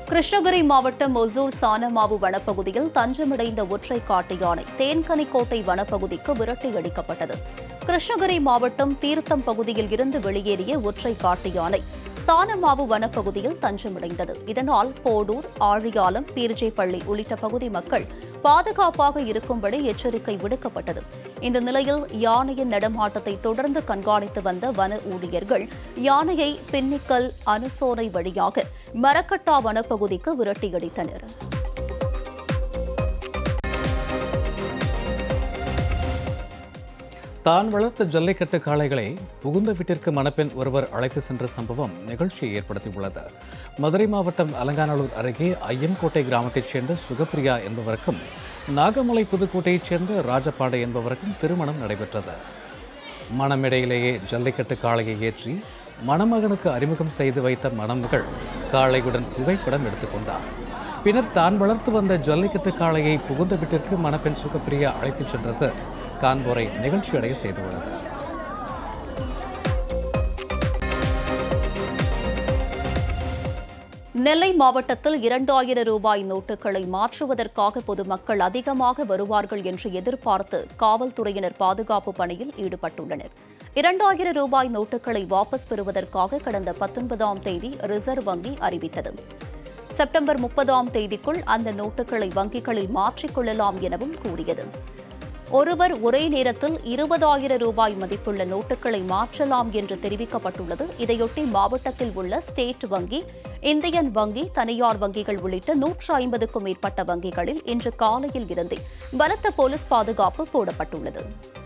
கிருஷ்ணகிரி மாவட்டம் ஒசூர் சானமாவு வனப்பகுதியில் தஞ்சமடைந்த ஒற்றை காட்டு யானை தேன்கனிக்கோட்டை வனப்பகுதிக்கு விரட்டி அடிக்கப்பட்டது கிருஷ்ணகிரி மாவட்டம் தீர்த்தம் பகுதியில் இருந்து வெளியேறிய ஒற்றை காட்டு யானை சானமாவு வனப்பகுதியில் தஞ்சமடைந்தது இதனால் போடூர் ஆழியாலம் பீர்ஜேப்பள்ளி உள்ளிட்ட பகுதி மக்கள் பாதுகாப்பாக இருக்கும்படி எச்சரிக்கை விடுக்கப்பட்டது இந்த நிலையில் யானையின் நடமாட்டத்தை தொடர்ந்து கண்காணித்து வந்த வன ஊழியர்கள் யானையை பின்னிக்கல் அனுசோனை வழியாக மரக்கட்டா வனப்பகுதிக்கு விரட்டியடித்தனர் தான் வளர்த்த ஜல்லிக்கட்டு காளைகளை புகுந்த வீட்டிற்கு மணப்பெண் ஒருவர் அழைத்து சென்ற சம்பவம் நிகழ்ச்சியை ஏற்படுத்தியுள்ளது மதுரை மாவட்டம் அலங்காநல்லூர் அருகே ஐயன்கோட்டை கிராமத்தைச் சேர்ந்த சுகப்பிரியா என்பவருக்கும் நாகமலை புதுக்கோட்டையைச் சேர்ந்த ராஜபாண்டை என்பவருக்கும் திருமணம் நடைபெற்றது மணமேடையிலேயே ஜல்லிக்கட்டு காளையை ஏற்றி மணமகனுக்கு அறிமுகம் செய்து வைத்த மணமகள் காளையுடன் புகைப்படம் எடுத்துக்கொண்டார் பின்னர் தான் வளர்த்து வந்த ஜல்லிக்கட்டு காளையை புகுந்த வீட்டிற்கு மணப்பெண் சுகப்பிரியா அழைத்துச் சென்றது காண்போரை நிகழ்ச்சியடைய செய்துள்ளது நெல்லை மாவட்டத்தில் இரண்டாயிரம் ரூபாய் நோட்டுகளை மாற்றுவதற்காக பொதுமக்கள் அதிகமாக வருவார்கள் என்று எதிர்பார்த்து காவல்துறையினர் பாதுகாப்பு பணியில் ஈடுபட்டுள்ளனர் இரண்டாயிரம் ரூபாய் நோட்டுகளை வாபஸ் பெறுவதற்காக கடந்த பத்தொன்பதாம் தேதி ரிசர்வ் வங்கி அறிவித்தது செப்டம்பர் முப்பதாம் தேதிக்குள் அந்த நோட்டுகளை வங்கிகளில் மாற்றிக்கொள்ளலாம் எனவும் கூறியது ஒருவர் ஒரே நேரத்தில் இருபதாயிரம் ரூபாய் மதிப்புள்ள நோட்டுகளை மாற்றலாம் என்று தெரிவிக்கப்பட்டுள்ளது இதையொட்டி மாவட்டத்தில் உள்ள ஸ்டேட் வங்கி இந்தியன் வங்கி தனியார் வங்கிகள் உள்ளிட்ட நூற்று ஐம்பதுக்கும் மேற்பட்ட வங்கிகளில் இன்று காலையில் இருந்தே பலத்த போலீஸ் பாதுகாப்பு போடப்பட்டுள்ளது